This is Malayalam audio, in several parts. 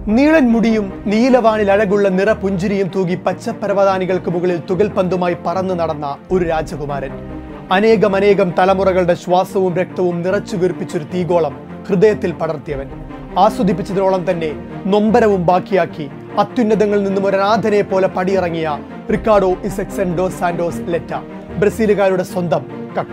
നീളൻ മുടിയും നീലവാനിൽ അഴകുള്ള നിറപുഞ്ചിരിയും തൂകി പച്ചപ്പരവതാനികൾക്ക് മുകളിൽ തുകൽ പന്തുമായി പറന്നു നടന്ന ഒരു രാജകുമാരൻ അനേകം അനേകം തലമുറകളുടെ ശ്വാസവും രക്തവും നിറച്ചു വീർപ്പിച്ചൊരു തീഗോളം ഹൃദയത്തിൽ പടർത്തിയവൻ ആസ്വദിപ്പിച്ചതിനോളം തന്നെ നൊമ്പരവും ബാക്കിയാക്കി അത്യുന്നതങ്ങളിൽ നിന്നും ഒരു അനാഥനെ പോലെ പടിയിറങ്ങിയ Ricardo Izecson dos Santos Leite ബ്രസീലുകാരുടെ സ്വന്തം കക്ക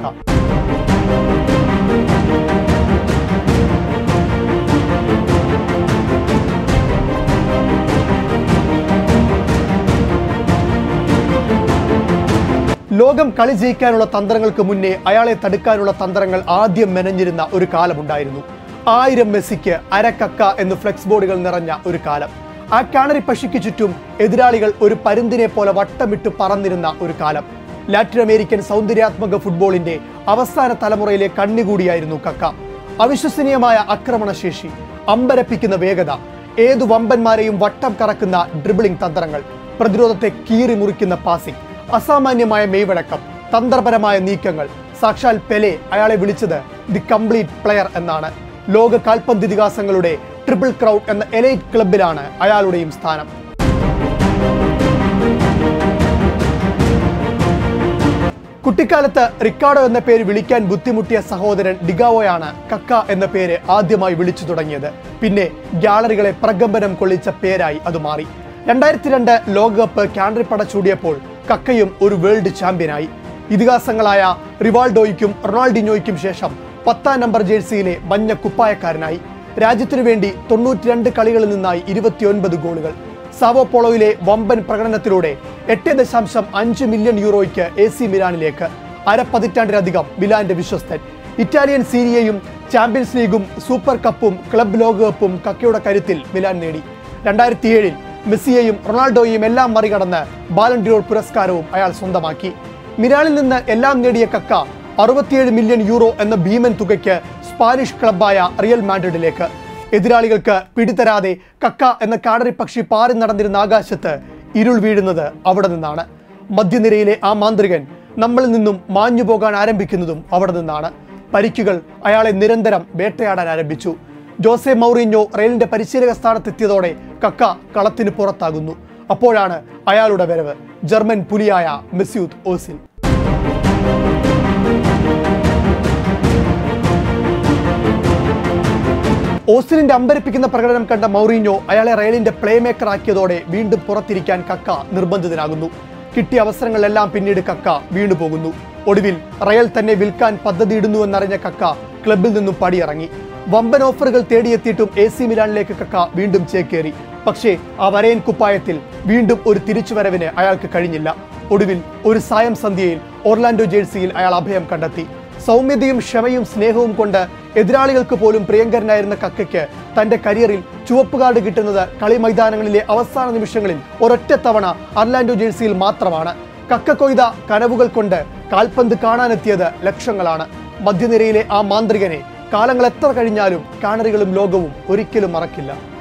ലോകം കളി ജയിക്കാനുള്ള തന്ത്രങ്ങൾക്ക് മുന്നേ അയാളെ തടുക്കാനുള്ള തന്ത്രങ്ങൾ ആദ്യം മെനഞ്ഞിരുന്ന ഒരു കാലമുണ്ടായിരുന്നു ആയിരം മെസ്സിക്ക് അരക്കക്ക എന്ന് ഫ്ലെക്സ് ബോർഡുകൾ നിറഞ്ഞ ഒരു കാലം ആ കാണരി പശിക്ക് ചുറ്റും എതിരാളികൾ ഒരു പരുന്തിനെ പോലെ വട്ടമിട്ട് പറന്നിരുന്ന ഒരു കാലം ലാറ്റിൻ അമേരിക്കൻ സൗന്ദര്യാത്മക ഫുട്ബോളിന്റെ അവസാന തലമുറയിലെ കണ്ണികൂടിയായിരുന്നു കക്ക അവിശ്വസനീയമായ ആക്രമണശേഷി അമ്പരപ്പിക്കുന്ന വേഗത ഏതു വമ്പന്മാരെയും വട്ടം കറക്കുന്ന ഡ്രിബിളിംഗ് തന്ത്രങ്ങൾ പ്രതിരോധത്തെ കീറി മുറിക്കുന്ന പാസിംഗ് അസാമാന്യമായ മെയ്വഴക്കം തന്ത്രപരമായ നീക്കങ്ങൾ സാക്ഷാൽ പെലെ അയാളെ വിളിച്ചത് ദി കംപ്ലീറ്റ് പ്ലെയർ എന്നാണ് ലോക കാൽപന്ത് ഇതിഹാസങ്ങളുടെ ട്രിപ്പിൾ ക്രൗഡ് എന്ന എലൈറ്റ് ക്ലബിലാണ് അയാളുടെയും സ്ഥാനം കുട്ടിക്കാലത്ത് റിക്കാർഡോ എന്ന പേര് വിളിക്കാൻ ബുദ്ധിമുട്ടിയ സഹോദരൻ ഡിഗാവോയാണ് കക്ക എന്ന പേര് ആദ്യമായി വിളിച്ചു തുടങ്ങിയത് പിന്നെ ഗ്യാലറികളെ പ്രകമ്പനം കൊള്ളിച്ച പേരായി അത് മാറി രണ്ടായിരത്തി രണ്ട് ലോകകപ്പ് കാൻഡറി പട ചൂടിയപ്പോൾ കക്കയും ഒരു വേൾഡ് ചാമ്പ്യനായി ഇതിഹാസങ്ങളായ റിവാൾഡോയ്ക്കും റൊണാൾഡിനോയ്ക്കും ശേഷം പത്താം നമ്പർ ജേഴ്സിയിലെ മഞ്ഞ കുപ്പായക്കാരനായി രാജ്യത്തിനു വേണ്ടി തൊണ്ണൂറ്റിരണ്ട് കളികളിൽ നിന്നായി ഇരുപത്തിയൊൻപത് ഗോളുകൾ സാവോ പോളോയിലെ വമ്പൻ പ്രകടനത്തിലൂടെ എട്ട് ദശാംശം അഞ്ച് മില്യൺ യൂറോയ്ക്ക് എ സി മിലാനിലേക്ക് അര പതിറ്റാണ്ടിലധികം മിലാന്റെ വിശ്വസ്തൻ ഇറ്റാലിയൻ സീരിയയും ചാമ്പ്യൻസ് ലീഗും സൂപ്പർ കപ്പും ക്ലബ് ലോകകപ്പും കക്കയുടെ കരുത്തിൽ മിലാൻ നേടി രണ്ടായിരത്തി ഏഴിൽ മെസ്സിയെയും റൊണാൾഡോയെയും എല്ലാം മറികടന്ന് ബാലൻഡിയോർ പുരസ്കാരവും അയാൾ സ്വന്തമാക്കി മിലാനിൽ നിന്ന് എല്ലാം നേടിയ കക്ക അറുപത്തിയേഴ് മില്യൺ യൂറോ എന്ന ഭീമൻ തുകയ്ക്ക് സ്പാനിഷ് ക്ലബായ റിയൽ മാഡ്രിഡിലേക്ക് എതിരാളികൾക്ക് പിടിതരാതെ കക്ക എന്ന കാടറി പക്ഷി പാറി നടന്നിരുന്ന ആകാശത്ത് ഇരുൾ വീഴുന്നത് അവിടെ നിന്നാണ് മധ്യനിരയിലെ ആ മാന്ത്രികൻ നമ്മളിൽ നിന്നും മാഞ്ഞു പോകാൻ ആരംഭിക്കുന്നതും അവിടെ നിന്നാണ് പരിക്കുകൾ അയാളെ നിരന്തരം വേട്ടയാടാൻ ആരംഭിച്ചു ജോസെ മൗറിഞ്ഞോ റയലിന്റെ പരിശീലക സ്ഥാനത്തെത്തിയതോടെ കക്ക കളത്തിന് പുറത്താകുന്നു അപ്പോഴാണ് അയാളുടെ വരവ് ജർമ്മൻ പുലിയായ മെസ്യൂദ് ഓസിൽ ഓസ്റ്റിനിന്റെ അമ്പരപ്പിക്കുന്ന പ്രകടനം കണ്ട മൗറീഞ്ഞോ അയാളെ റയലിന്റെ പ്ലേ മേക്കർ ആക്കിയതോടെ വീണ്ടും പുറത്തിരിക്കാൻ കക്ക നിർബന്ധിതനാകുന്നു കിട്ടിയ അവസരങ്ങളെല്ലാം പിന്നീട് കക്ക വീണുപോകുന്നു ഒടുവിൽ റയൽ തന്നെ വിൽക്കാൻ പദ്ധതിയിടുന്നുവെന്നറിഞ്ഞ കക്ക ക്ലബിൽ നിന്നും പടിയിറങ്ങി വമ്പൻ ഓഫറുകൾ തേടിയെത്തിയിട്ടും എ സി മിലാനിലേക്ക് കക്ക വീണ്ടും ചേക്കേറി പക്ഷേ ആ വരയൻ കുപ്പായത്തിൽ വീണ്ടും ഒരു തിരിച്ചുവരവിന് അയാൾക്ക് കഴിഞ്ഞില്ല ഒടുവിൽ ഒരു സായം സന്ധ്യയിൽ ഓർലാൻഡോ ജേഴ്സിയിൽ അയാൾ അഭയം കണ്ടെത്തി സൗമ്യതയും ക്ഷമയും സ്നേഹവും കൊണ്ട് എതിരാളികൾക്ക് പോലും പ്രിയങ്കരനായിരുന്ന കക്കയ്ക്ക് തന്റെ കരിയറിൽ ചുവപ്പ് കാർഡ് കിട്ടുന്നത് കളി മൈതാനങ്ങളിലെ അവസാന നിമിഷങ്ങളിൽ ഒരൊറ്റ തവണ അർലാൻഡോ ജേഴ്സിയിൽ മാത്രമാണ് കക്ക കൊയ്ത കനവുകൾ കൊണ്ട് കാൽപന്ത് കാണാനെത്തിയത് ലക്ഷങ്ങളാണ് മധ്യനിരയിലെ ആ മാന്ത്രികനെ കാലങ്ങൾ എത്ര കഴിഞ്ഞാലും കാണറികളും ലോകവും ഒരിക്കലും മറക്കില്ല